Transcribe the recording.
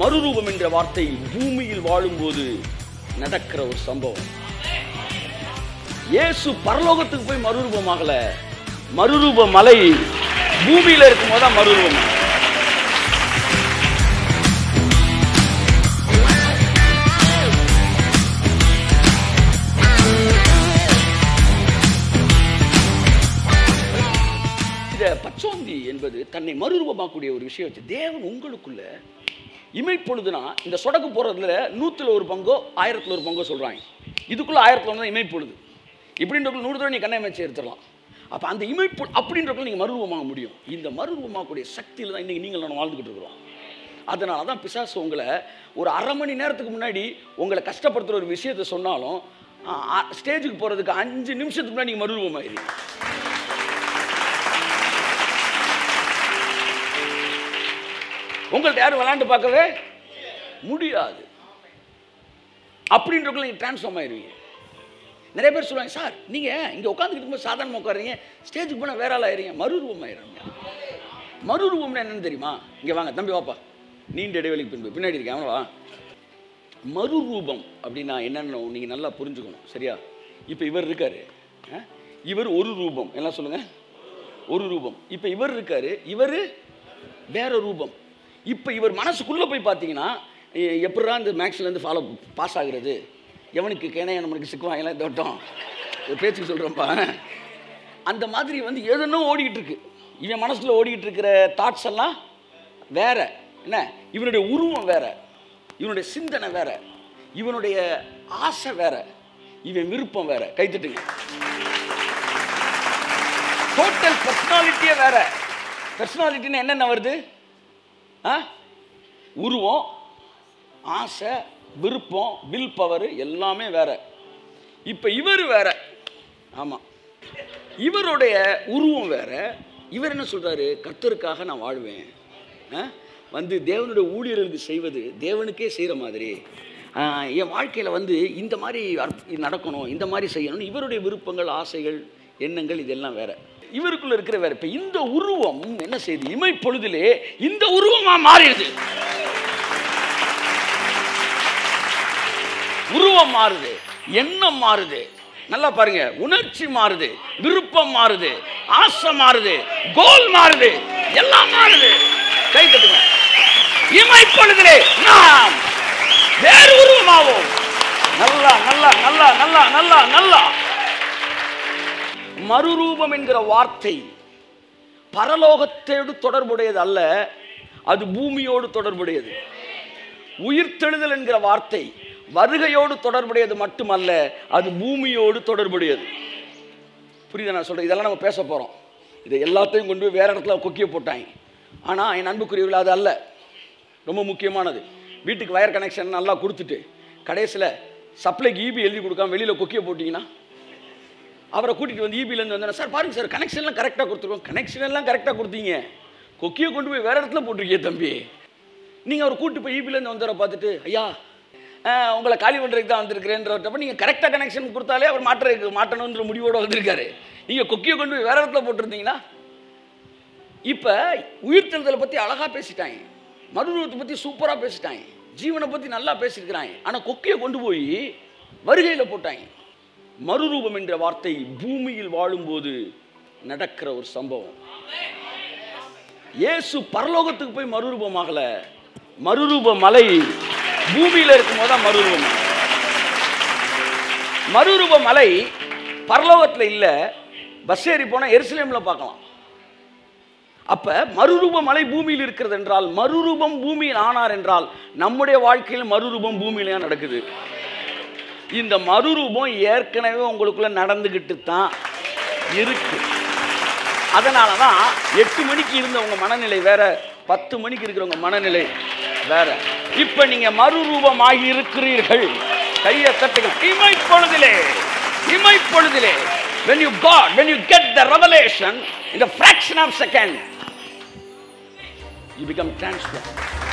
மறுரூபம் என்ற வார்த்தை பூமியில் வாழும்போது நடக்கிற ஒரு சம்பவம் இயேசு பரலோகத்துக்கு போய் மறுரூபமாகல மறுரூப மலை பூமியில இருக்கும்போது தான் மறுரூபம் இந்த பச்சோந்தி என்பது தன்னை மறுரூபமாக்கக்கூடிய ஒரு விஷயம் வச்சு தேவன் உங்களுக்குள்ள இமைப்பொழுதுனா இந்த சொடக்கு போறதுல நூத்துல ஒரு பங்கோ ஆயிரத்துல ஒரு பங்கோ சொல்றாங்க இதுக்குள்ள ஆயிரத்துல ஒன்று தான் இமைப்பொழுது இப்படின்றக்குள்ள நூறு தடவை நீ கண்ணை அமைச்சு எடுத்துடலாம் அப்ப அந்த இமைப்பு அப்படின்றக்குள்ள நீங்க மறுரூபமாக முடியும் இந்த மறுரூபமாகக்கூடிய சக்தியில தான் இன்னைக்கு நீங்கள் நான் வாழ்ந்துகிட்டு இருக்கிறோம் அதனால தான் பிசாசு உங்களை ஒரு அரை மணி நேரத்துக்கு முன்னாடி உங்களை கஷ்டப்படுத்துகிற ஒரு விஷயத்தை சொன்னாலும் ஸ்டேஜுக்கு போகிறதுக்கு அஞ்சு நிமிஷத்துக்கு முன்னாடி நீங்கள் மறுரூபமாயிருங்க உங்கள்ட்ட யாரும் விளையாண்டு பார்க்கவே முடியாது அப்படின்றக்குள்ள நீங்கள் ட்ரான்ஸ்ஃபார்ம் ஆயிருவீங்க நிறைய பேர் சொல்லுவாங்க சார் நீங்கள் இங்கே உட்காந்துக்கிட்டு இருக்கும்போது சாதாரணமாக உட்காருங்க ஸ்டேஜுக்கு போனால் வேற ஆள் ஆயிருங்க மறுரூபம் ஆயிருங்க மறுரூபம்னா என்னன்னு தெரியுமா இங்கே வாங்க தம்பி வாப்பா நீண்ட இடைவெளிக்கு பின்பு பின்னாடி இருக்கேன் அவன் வா மறுரூபம் அப்படின்னா என்னன்னு நீங்கள் நல்லா புரிஞ்சுக்கணும் சரியா இப்போ இவர் இருக்காரு ஆ? இவர் ஒரு ரூபம் எல்லாம் சொல்லுங்க ஒரு ரூபம் இப்போ இவர் இருக்காரு இவர் வேற ரூபம் இப்போ இவர் மனசுக்குள்ளே போய் பார்த்தீங்கன்னா எ- எப்படிடா இந்த மேக்ஸ்லேருந்து ஃபாலோ பாஸ் ஆகுறது எவனுக்கு கேனையா நம்மளுக்கு சிக்குவாங்கலாம் இந்த வட்டம் ஒரு பேச்சுக்கு சொல்கிறேன்ப்பா அந்த மாதிரி வந்து எதுனோ ஓடிக்கிட்டு இருக்கு இவன் மனசுல ஓடிக்கிட்டு இருக்கிற தாட்ஸ் எல்லாம் வேற என்ன இவனுடைய உருவம் வேற இவனுடைய சிந்தனை வேற இவனுடைய ஆசை வேற இவன் விருப்பம் வேற கைத்தட்டுங்க டோட்டல் பர்சனாலிட்டியே வேற பர்சனாலிட்டின்னு என்னென்ன வருது ஆ உருவம் ஆசை விருப்பம் வில் பவர் எல்லாமே வேற இப்போ இவர் வேற ஆமாம் இவருடைய உருவம் வேற இவர் என்ன சொல்றாரு கர்த்தருக்காக நான் வாழ்வேன் ஆ? வந்து தேவனுடைய ஊழியர்களுக்கு செய்வது தேவனுக்கே செய்கிற மாதிரி ஆ, என் வாழ்க்கையில் வந்து இந்த மாதிரி அற்ப- இது நடக்கணும் இந்த மாதிரி செய்யணும் இவருடைய விருப்பங்கள் ஆசைகள் எண்ணங்கள் இதெல்லாம் வேற இவருக்குள்ள இருக்கிற வேற இப்போ இந்த உருவம் என்ன செய்யுது இமை பொழுதிலே இந்த உருவமா மாறிடுது உருவம் மாறுது எண்ணம் மாறுது நல்லா பாருங்க உணர்ச்சி மாறுது விருப்பம் மாறுது ஆசை மாறுது கோல் மாறுது எல்லாம் மாறுது கை தட்டுங்க இமைப்பொழுதிலே நாம் வேறு உருவமாவோம் நல்லா நல்லா நல்லா நல்லா நல்லா நல்லா மறுரூபம் என்கிற வார்த்தை பரலோகத்தோடு தொடர்புடையது அல்ல அது பூமியோடு தொடர்புடையது உயிர்த்தெழுதல் என்கிற வார்த்தை வருகையோடு தொடர்புடையது மட்டுமல்ல அது பூமியோடு தொடர்புடையது புரியுதா நான் சொல்கிறேன் இதெல்லாம் நம்ம பேச போகிறோம் இதை எல்லாத்தையும் கொண்டு போய் வேற இடத்துல கொக்கிய போட்டாங்க ஆனால் என் அன்புக்குரியவர்கள் அது அல்ல ரொம்ப முக்கியமானது வீட்டுக்கு வயர் கனெக்ஷன் நல்லா கொடுத்துட்டு கடைசியில் சப்ளைக்கு ஈபி எழுதி கொடுக்காம வெளியில் கொக்கிய போட்டிங்கன்னா அவரை கூட்டிகிட்டு வந்து ஈபிலேருந்து வந்தேன் சார் பாருங்க சார் கனெக்ஷன்லாம் கரெக்டாக கொடுத்துருக்கோம் கனெக்ஷன் எல்லாம் கரெக்டாக கொடுத்தீங்க கொக்கியை கொண்டு போய் வேற இடத்துல போட்டிருக்கீங்க தம்பி நீங்கள் அவர் கூட்டு போய் ஈபிலேருந்து வந்தவரை பார்த்துட்டு ஐயா அஹ், உங்களை காலி பண்ணுறதுக்கு தான் வந்திருக்கிறேன்றப்ப நீங்கள் கரெக்டாக கனெக்ஷன் கொடுத்தாலே அவர் மாற்ற மாட்டணுன்ற முடிவோடு வந்திருக்காரு நீங்கள் கொக்கியை கொண்டு போய் வேற இடத்துல போட்டிருந்தீங்கன்னா இப்போ உயிர்த்தெழுதலை பற்றி அழகாக பேசிட்டாங்க மறுரூபத்தை பற்றி சூப்பராக பேசிட்டாங்க ஜீவனை பற்றி நல்லா பேசியிருக்கிறாங்க ஆனால் கொக்கியை கொண்டு போய் வருகையில் போட்டாங்க மறுரூபம் என்ற வார்த்தை பூமியில் வாழும்போது நடக்கிற ஒரு சம்பவம் இயேசு பரலோகத்துக்கு போய் மறுரூபமாகல மறுரூப மலை பூமியில இருக்கும்போது தான் மறுரூபம் மறுரூப மலை பரலோகத்துல இல்ல பஸ் ஏறி போனா எருசலேம்ல பார்க்கலாம் அப்ப மறுரூப மலை பூமியில் இருக்கிறது என்றால் மறுரூபம் பூமியில் ஆனார் என்றால் நம்முடைய வாழ்க்கையில் மறுரூபம் பூமியில நடக்குது இந்த மறுரூபம் ஏற்கனவே உங்களுக்குள்ள நடந்துகிட்டு தான் இருக்கு அதனால தான் எட்டு மணிக்கு இருந்த உங்க மனநிலை வேற பத்து மணிக்கு இருக்கிறவங்க மனநிலை வேற இப்ப நீங்க மறுரூபமாகி இருக்கிறீர்கள் கையை தட்டுங்க இமைப்பொழுதிலே இமைப்பொழுதிலே when you got when you get the revelation in the fraction of second you become transformed